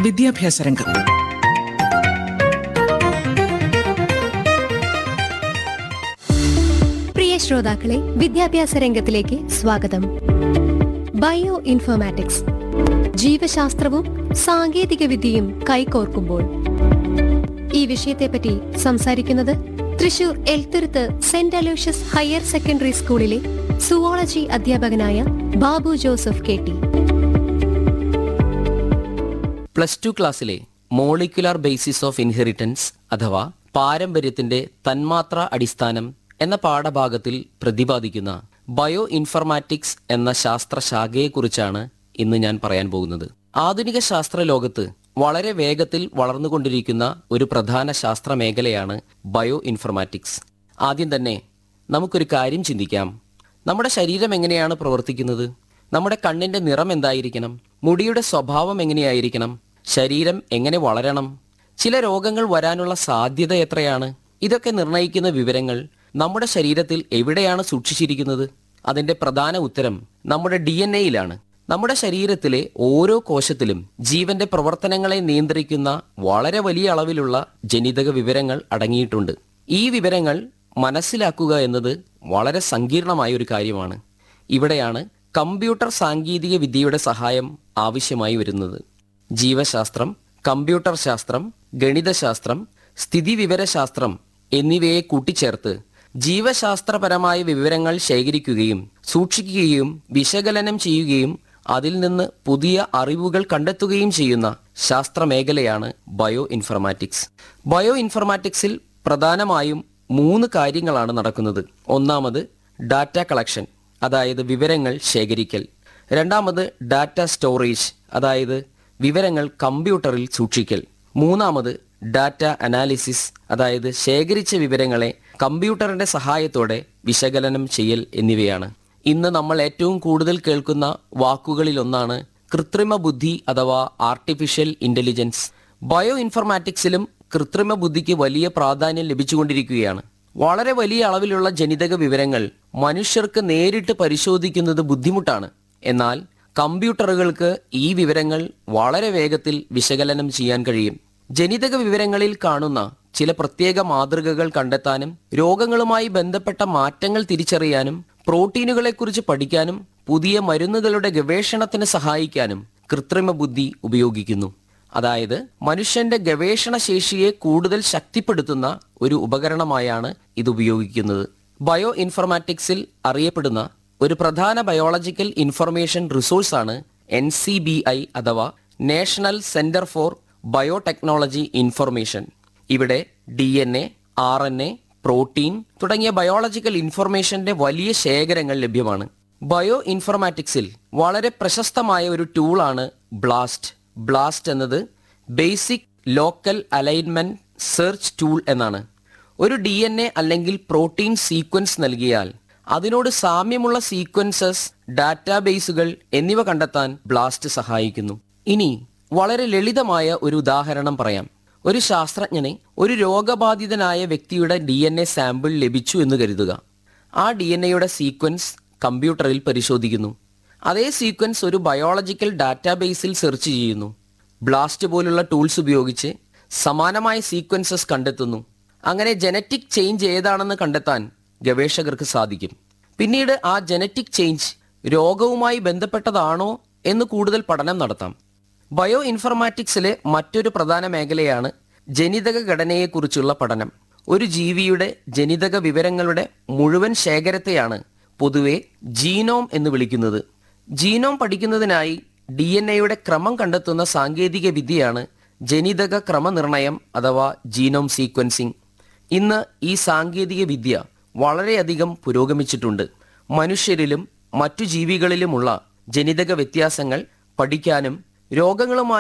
വിദ്യാഭ്യാസ രംഗം പ്രിയ ശ്രോതാക്കളെ വിദ്യാഭ്യാസ രംഗത്തിലേക്ക് സ്വാഗതം ബയോ ഇൻഫോർമാറ്റിക്സ് ജീവശാസ്ത്രവും സാങ്കേതിക വിദ്യയും കൈകോർക്കുമ്പോൾ ഈ വിഷയത്തെപ്പറ്റി സംസാരിക്കുന്നത് Thrissur Elthuruth saint Aloysius higher secondary സ്കൂളിലെ സുവോളജി അധ്യാപകനായ Babu Joseph K T plus two ക്ലാസ്സിലെ മോളിക്കുലാർ ബേസിസ് ഓഫ് ഇൻഹെറിറ്റൻസ് അഥവാ പാരമ്പര്യത്തിന്റെ തന്മാത്ര അടിസ്ഥാനം എന്ന പാഠഭാഗത്തിൽ പ്രതിപാദിക്കുന്ന ബയോ ഇൻഫർമാറ്റിക്സ് എന്ന ശാസ്ത്രശാഖയെക്കുറിച്ചാണ് ഇന്ന് ഞാൻ പറയാൻ പോകുന്നത് ആധുനിക ശാസ്ത്ര ലോകത്ത് വളരെ വേഗത്തിൽ വളർന്നുകൊണ്ടിരിക്കുന്ന ഒരു പ്രധാന ശാസ്ത്ര മേഖലയാണ് ബയോ ഇൻഫർമാറ്റിക്സ് ആദ്യം തന്നെ നമുക്കൊരു കാര്യം ചിന്തിക്കാം നമ്മുടെ ശരീരം എങ്ങനെയാണ് പ്രവർത്തിക്കുന്നത് നമ്മുടെ കണ്ണിന്റെ നിറം എന്തായിരിക്കണം മുടിയുടെ സ്വഭാവം എങ്ങനെയായിരിക്കണം ശരീരം എങ്ങനെ വളരണം ചില രോഗങ്ങൾ വരാനുള്ള സാധ്യത എത്രയാണ് ഇതൊക്കെ നിർണ്ണയിക്കുന്ന വിവരങ്ങൾ നമ്മുടെ ശരീരത്തിൽ എവിടെയാണ് സൂക്ഷിച്ചിരിക്കുന്നത് അതിന്റെ പ്രധാന ഉത്തരം നമ്മുടെ ഡി എൻ എയിലാണ് നമ്മുടെ ശരീരത്തിലെ ഓരോ കോശത്തിലും ജീവന്റെ പ്രവർത്തനങ്ങളെ നിയന്ത്രിക്കുന്ന വളരെ വലിയ അളവിലുള്ള ജനിതക വിവരങ്ങൾ അടങ്ങിയിട്ടുണ്ട് ഈ വിവരങ്ങൾ മനസ്സിലാക്കുക എന്നത് വളരെ സങ്കീർണമായ ഒരു കാര്യമാണ് ഇവിടെയാണ് കമ്പ്യൂട്ടർ സാങ്കേതിക വിദ്യയുടെ സഹായം ആവശ്യമായി വരുന്നത് ജീവശാസ്ത്രം കമ്പ്യൂട്ടർ ശാസ്ത്രം ഗണിതശാസ്ത്രം സ്ഥിതിവിവരശാസ്ത്രം എന്നിവയെ കൂട്ടിച്ചേർത്ത് ജീവശാസ്ത്രപരമായ വിവരങ്ങൾ ശേഖരിക്കുകയും സൂക്ഷിക്കുകയും വിശകലനം ചെയ്യുകയും അതിൽ നിന്ന് പുതിയ അറിവുകൾ കണ്ടെത്തുകയും ചെയ്യുന്ന ശാസ്ത്രമേഖലയാണ് ബയോ ഇൻഫർമാറ്റിക്സ് ബയോ ഇൻഫർമാറ്റിക്സിൽ പ്രധാനമായും മൂന്ന് കാര്യങ്ങളാണ് നടക്കുന്നത് ഒന്നാമത് ഡാറ്റ കളക്ഷൻ അതായത് വിവരങ്ങൾ ശേഖരിക്കൽ രണ്ടാമത് ഡാറ്റ സ്റ്റോറേജ് അതായത് വിവരങ്ങൾ കമ്പ്യൂട്ടറിൽ സൂക്ഷിക്കൽ മൂന്നാമത് ഡാറ്റ അനാലിസിസ് അതായത് ശേഖരിച്ച വിവരങ്ങളെ കമ്പ്യൂട്ടറിന്റെ സഹായത്തോടെ വിശകലനം ചെയ്യൽ എന്നിവയാണ് ഇന്ന് നമ്മൾ ഏറ്റവും കൂടുതൽ കേൾക്കുന്ന വാക്കുകളിലൊന്നാണ് കൃത്രിമ ബുദ്ധി അഥവാ ആർട്ടിഫിഷ്യൽ ഇന്റലിജൻസ് ബയോ ഇൻഫർമാറ്റിക്സിലും കൃത്രിമ ബുദ്ധിക്ക് വലിയ പ്രാധാന്യം ലഭിച്ചുകൊണ്ടിരിക്കുകയാണ് വളരെ വലിയ അളവിലുള്ള ജനിതക വിവരങ്ങൾ മനുഷ്യർക്ക് നേരിട്ട് പരിശോധിക്കുന്നത് ബുദ്ധിമുട്ടാണ് എന്നാൽ കമ്പ്യൂട്ടറുകൾക്ക് ഈ വിവരങ്ങൾ വളരെ വേഗത്തിൽ വിശകലനം ചെയ്യാൻ കഴിയും ജനിതക വിവരങ്ങളിൽ കാണുന്ന ചില പ്രത്യേക മാതൃകകൾ കണ്ടെത്താനും രോഗങ്ങളുമായി ബന്ധപ്പെട്ട മാറ്റങ്ങൾ തിരിച്ചറിയാനും പ്രോട്ടീനുകളെക്കുറിച്ച് പഠിക്കാനും പുതിയ മരുന്നുകളുടെ ഗവേഷണത്തിന് സഹായിക്കാനും കൃത്രിമ ബുദ്ധി ഉപയോഗിക്കുന്നു അതായത് മനുഷ്യന്റെ ഗവേഷണ ശേഷിയെ കൂടുതൽ ശക്തിപ്പെടുത്തുന്ന ഒരു ഉപകരണമായാണ് ഇത് ഉപയോഗിക്കുന്നത് ബയോ ഇൻഫർമാറ്റിക്സിൽ അറിയപ്പെടുന്ന ഒരു പ്രധാന ബയോളജിക്കൽ ഇൻഫർമേഷൻ റിസോഴ്സാണ് എൻ സി ബി ഐ അഥവാ national centre for biotechnology information ഇവിടെ D N A R N A protein തുടങ്ങിയ ബയോളജിക്കൽ ഇൻഫർമേഷന്റെ വലിയ ശേഖരങ്ങൾ ലഭ്യമാണ് ബയോ ഇൻഫർമാറ്റിക്സിൽ വളരെ പ്രശസ്തമായ ഒരു ടൂളാണ് ബ്ലാസ്റ്റ് ബ്ലാസ്റ്റ് എന്നത് basic local alignment search tool എന്നാണ് ഒരു ഡി എൻ എ അല്ലെങ്കിൽ പ്രോട്ടീൻ സീക്വൻസ് നൽകിയാൽ അതിനോട് സാമ്യമുള്ള സീക്വൻസസ് ഡാറ്റാബേസുകൾ എന്നിവ കണ്ടെത്താൻ ബ്ലാസ്റ്റ് സഹായിക്കുന്നു ഇനി വളരെ ലളിതമായ ഒരു ഉദാഹരണം പറയാം ഒരു ശാസ്ത്രജ്ഞനെ ഒരു രോഗബാധിതനായ വ്യക്തിയുടെ ഡി എൻ എ സാമ്പിൾ ലഭിച്ചു എന്ന് കരുതുക ആ ഡി എൻ എയുടെ സീക്വൻസ് കമ്പ്യൂട്ടറിൽ പരിശോധിക്കുന്നു അതേ സീക്വൻസ് ഒരു ബയോളജിക്കൽ ഡാറ്റാബേസിൽ സെർച്ച് ചെയ്യുന്നു ബ്ലാസ്റ്റ് പോലുള്ള ടൂൾസ് ഉപയോഗിച്ച് സമാനമായ സീക്വൻസസ് കണ്ടെത്തുന്നു അങ്ങനെ ജനറ്റിക് ചേഞ്ച് ഏതാണെന്ന് കണ്ടെത്താൻ ഗവേഷകർക്ക് സാധിക്കും പിന്നീട് ആ ജനറ്റിക് ചേഞ്ച് രോഗവുമായി ബന്ധപ്പെട്ടതാണോ എന്ന് കൂടുതൽ പഠനം നടത്താം ബയോ ഇൻഫർമാറ്റിക്സിലെ മറ്റൊരു പ്രധാന മേഖലയാണ് ജനിതക ഘടനയെക്കുറിച്ചുള്ള പഠനം ഒരു ജീവിയുടെ ജനിതക വിവരങ്ങളുടെ മുഴുവൻ ശേഖരത്തെയാണ് പൊതുവെ ജീനോം എന്ന് വിളിക്കുന്നത് ജീനോം പഠിക്കുന്നതിനായി ഡി എൻ എയുടെ ക്രമം കണ്ടെത്തുന്ന സാങ്കേതിക വിദ്യയാണ് ജനിതക ക്രമനിർണയം അഥവാ ജീനോം സീക്വൻസിംഗ് ഇന്ന് ഈ സാങ്കേതിക വിദ്യ വളരെയധികം പുരോഗമിച്ചിട്ടുണ്ട് മനുഷ്യരിലും മറ്റു ജീവികളിലുമുള്ള ജനിതക വ്യത്യാസങ്ങൾ പഠിക്കാനും രോഗങ്ങളുമായി